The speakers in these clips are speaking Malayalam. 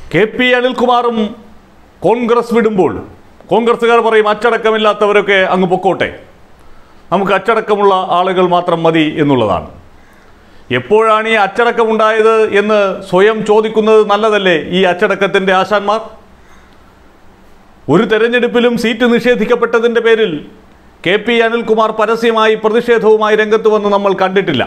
കെ പി അനിൽകുമാറും കോൺഗ്രസ് വിടുമ്പോൾ കോൺഗ്രസ്സുകാർ പറയും അച്ചടക്കമില്ലാത്തവരൊക്കെ അങ്ങ് പൊക്കോട്ടെ നമുക്ക് അച്ചടക്കമുള്ള ആളുകൾ മാത്രം മതി എന്നുള്ളതാണ് എപ്പോഴാണ് ഈ അച്ചടക്കമുണ്ടായത് എന്ന് സ്വയം ചോദിക്കുന്നത് നല്ലതല്ലേ ഈ അച്ചടക്കത്തിൻ്റെ ആശാന്മാർ ഒരു തെരഞ്ഞെടുപ്പിലും സീറ്റ് നിഷേധിക്കപ്പെട്ടതിൻ്റെ പേരിൽ കെ പി അനിൽകുമാർ പരസ്യമായി പ്രതിഷേധവുമായി രംഗത്ത് വന്ന് നമ്മൾ കണ്ടിട്ടില്ല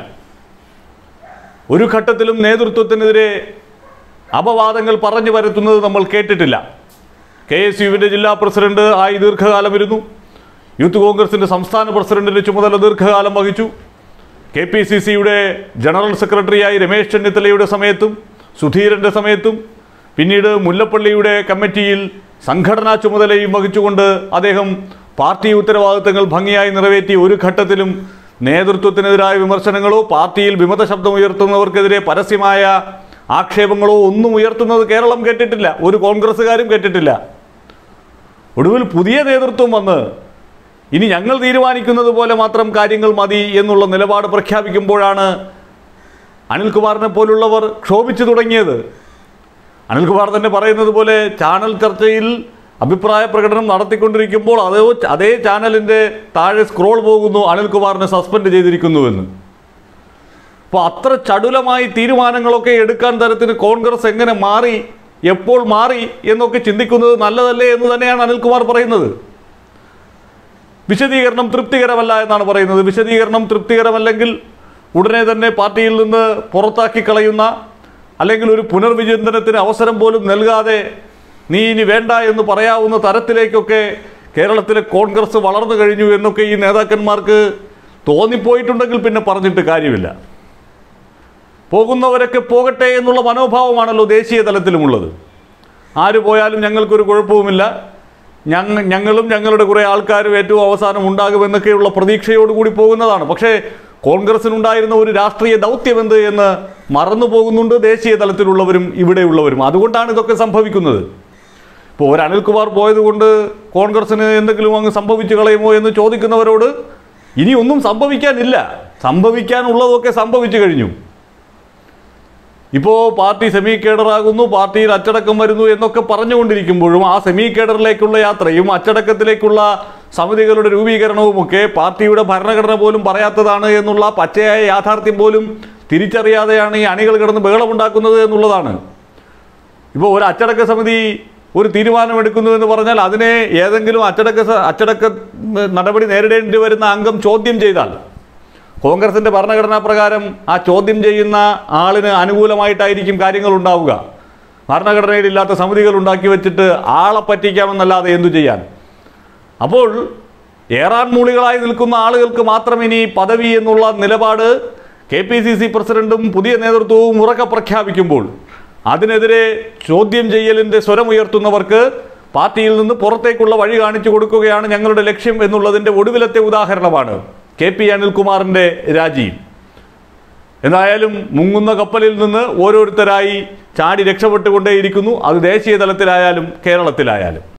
ഒരു ഘട്ടത്തിലും നേതൃത്വത്തിനെതിരെ അപവാദങ്ങൾ പറഞ്ഞു വരുത്തുന്നത് നമ്മൾ കേട്ടിട്ടില്ല കെ എസ് യുവിൻ്റെ ജില്ലാ പ്രസിഡന്റ് ആയി ദീർഘകാലം ഇരുന്നു യൂത്ത് കോൺഗ്രസിൻ്റെ സംസ്ഥാന പ്രസിഡന്റിന്റെ ചുമതല ദീർഘകാലം വഹിച്ചു കെ പി സി സിയുടെ ജനറൽ സെക്രട്ടറിയായി രമേശ് ചെന്നിത്തലയുടെ സമയത്തും സുധീരൻ്റെ സമയത്തും പിന്നീട് മുല്ലപ്പള്ളിയുടെ കമ്മിറ്റിയിൽ സംഘടനാ ചുമതലയും വഹിച്ചുകൊണ്ട് അദ്ദേഹം പാർട്ടി ഉത്തരവാദിത്തങ്ങൾ ഭംഗിയായി നിറവേറ്റി ഒരു ഘട്ടത്തിലും നേതൃത്വത്തിനെതിരായ വിമർശനങ്ങളോ പാർട്ടിയിൽ വിമത ശബ്ദമുയർത്തുന്നവർക്കെതിരെ പരസ്യമായ ആക്ഷേപങ്ങളോ ഒന്നും ഉയർത്തുന്നത് കേരളം കേട്ടിട്ടില്ല ഒരു കോൺഗ്രസ്സുകാരും കേട്ടിട്ടില്ല ഒടുവിൽ പുതിയ നേതൃത്വം വന്ന് ഇനി ഞങ്ങൾ തീരുമാനിക്കുന്നത് പോലെ മാത്രം കാര്യങ്ങൾ മതി എന്നുള്ള നിലപാട് പ്രഖ്യാപിക്കുമ്പോഴാണ് അനിൽകുമാറിനെ പോലുള്ളവർ ക്ഷോഭിച്ചു തുടങ്ങിയത് അനിൽകുമാർ തന്നെ പറയുന്നത് പോലെ ചാനൽ ചർച്ചയിൽ അഭിപ്രായ പ്രകടനം നടത്തിക്കൊണ്ടിരിക്കുമ്പോൾ അതേ അതേ ചാനലിൻ്റെ താഴെ സ്ക്രോൾ പോകുന്നു അനിൽകുമാറിനെ സസ്പെൻഡ് ചെയ്തിരിക്കുന്നുവെന്ന് അപ്പോൾ അത്ര ചടുലമായി തീരുമാനങ്ങളൊക്കെ എടുക്കാൻ തരത്തിന് കോൺഗ്രസ് എങ്ങനെ മാറി എപ്പോൾ മാറി എന്നൊക്കെ ചിന്തിക്കുന്നത് നല്ലതല്ലേ എന്ന് തന്നെയാണ് അനിൽകുമാർ പറയുന്നത് വിശദീകരണം തൃപ്തികരമല്ല എന്നാണ് പറയുന്നത് വിശദീകരണം തൃപ്തികരമല്ലെങ്കിൽ ഉടനെ തന്നെ പാർട്ടിയിൽ നിന്ന് പുറത്താക്കി കളയുന്ന അല്ലെങ്കിൽ ഒരു പുനർവിചിന്തനത്തിന് അവസരം പോലും നൽകാതെ നീ ഇനി വേണ്ട എന്ന് പറയാവുന്ന തരത്തിലേക്കൊക്കെ കേരളത്തിലെ കോൺഗ്രസ് വളർന്നു കഴിഞ്ഞു എന്നൊക്കെ ഈ നേതാക്കന്മാർക്ക് തോന്നിപ്പോയിട്ടുണ്ടെങ്കിൽ പിന്നെ പറഞ്ഞിട്ട് കാര്യമില്ല പോകുന്നവരൊക്കെ പോകട്ടെ എന്നുള്ള മനോഭാവമാണല്ലോ ദേശീയ തലത്തിലുമുള്ളത് ആര് പോയാലും ഞങ്ങൾക്കൊരു കുഴപ്പവുമില്ല ഞങ്ങ ഞങ്ങളും ഞങ്ങളുടെ കുറേ ആൾക്കാരും ഏറ്റവും അവസാനം ഉണ്ടാകുമെന്നൊക്കെയുള്ള പ്രതീക്ഷയോടുകൂടി പോകുന്നതാണ് പക്ഷേ കോൺഗ്രസിനുണ്ടായിരുന്ന ഒരു രാഷ്ട്രീയ ദൗത്യമെന്ത് എന്ന് മറന്നു പോകുന്നുണ്ട് ദേശീയ തലത്തിലുള്ളവരും ഇവിടെയുള്ളവരും അതുകൊണ്ടാണ് ഇതൊക്കെ സംഭവിക്കുന്നത് ഇപ്പോൾ ഒരു അനിൽകുമാർ പോയതുകൊണ്ട് കോൺഗ്രസിന് എന്തെങ്കിലും അങ്ങ് സംഭവിച്ചു കളയുമോ എന്ന് ചോദിക്കുന്നവരോട് ഇനി ഒന്നും സംഭവിക്കാനില്ല സംഭവിക്കാനുള്ളതൊക്കെ സംഭവിച്ചു കഴിഞ്ഞു ഇപ്പോൾ പാർട്ടി സെമി കേഡറാകുന്നു പാർട്ടിയിൽ അച്ചടക്കം വരുന്നു എന്നൊക്കെ പറഞ്ഞുകൊണ്ടിരിക്കുമ്പോഴും ആ സെമി കേഡറിലേക്കുള്ള യാത്രയും അച്ചടക്കത്തിലേക്കുള്ള സമിതികളുടെ രൂപീകരണവുമൊക്കെ പാർട്ടിയുടെ ഭരണഘടന പോലും പറയാത്തതാണ് എന്നുള്ള പച്ചയായ യാഥാർത്ഥ്യം പോലും തിരിച്ചറിയാതെയാണ് ഈ അണികൾ കിടന്ന് ബഹളമുണ്ടാക്കുന്നത് എന്നുള്ളതാണ് ഇപ്പോൾ ഒരു അച്ചടക്ക സമിതി ഒരു തീരുമാനമെടുക്കുന്നു എന്ന് പറഞ്ഞാൽ അതിനെ ഏതെങ്കിലും അച്ചടക്ക സ- അച്ചടക്ക ഉം, നടപടി നേരിടേണ്ടി വരുന്ന അംഗം ചോദ്യം ചെയ്താൽ കോൺഗ്രസിന്റെ ഭരണഘടനാ പ്രകാരം ആ ചോദ്യം ചെയ്യുന്ന ആളിന് അനുകൂലമായിട്ടായിരിക്കും കാര്യങ്ങൾ ഉണ്ടാവുക ഭരണഘടനയിലില്ലാത്ത സമിതികൾ ഉണ്ടാക്കി വെച്ചിട്ട് ആളെ പറ്റിക്കാമെന്നല്ലാതെ എന്തു ചെയ്യാൻ അപ്പോൾ ഏറാൻ മൂളികളായി നിൽക്കുന്ന ആളുകൾക്ക് മാത്രം ഇനി പദവി എന്നുള്ള നിലപാട് കെ പി സി സി പ്രസിഡന്റും പുതിയ നേതൃത്വവും ഉറക്കെ പ്രഖ്യാപിക്കുമ്പോൾ അതിനെതിരെ ചോദ്യം ചെയ്യലിൻ്റെ സ്വരമുയർത്തുന്നവർക്ക് പാർട്ടിയിൽ നിന്ന് പുറത്തേക്കുള്ള വഴി കാണിച്ചു കൊടുക്കുകയാണ് ഞങ്ങളുടെ ലക്ഷ്യം എന്നുള്ളതിൻ്റെ ഒടുവിലത്തെ ഉദാഹരണമാണ് കെ പി അനിൽകുമാറിൻ്റെ രാജി എന്തായാലും മുങ്ങുന്ന കപ്പലിൽ നിന്ന് ഓരോരുത്തരായി ചാടി രക്ഷപ്പെട്ടുകൊണ്ടേയിരിക്കുന്നു അത് ദേശീയ തലത്തിലായാലും കേരളത്തിലായാലും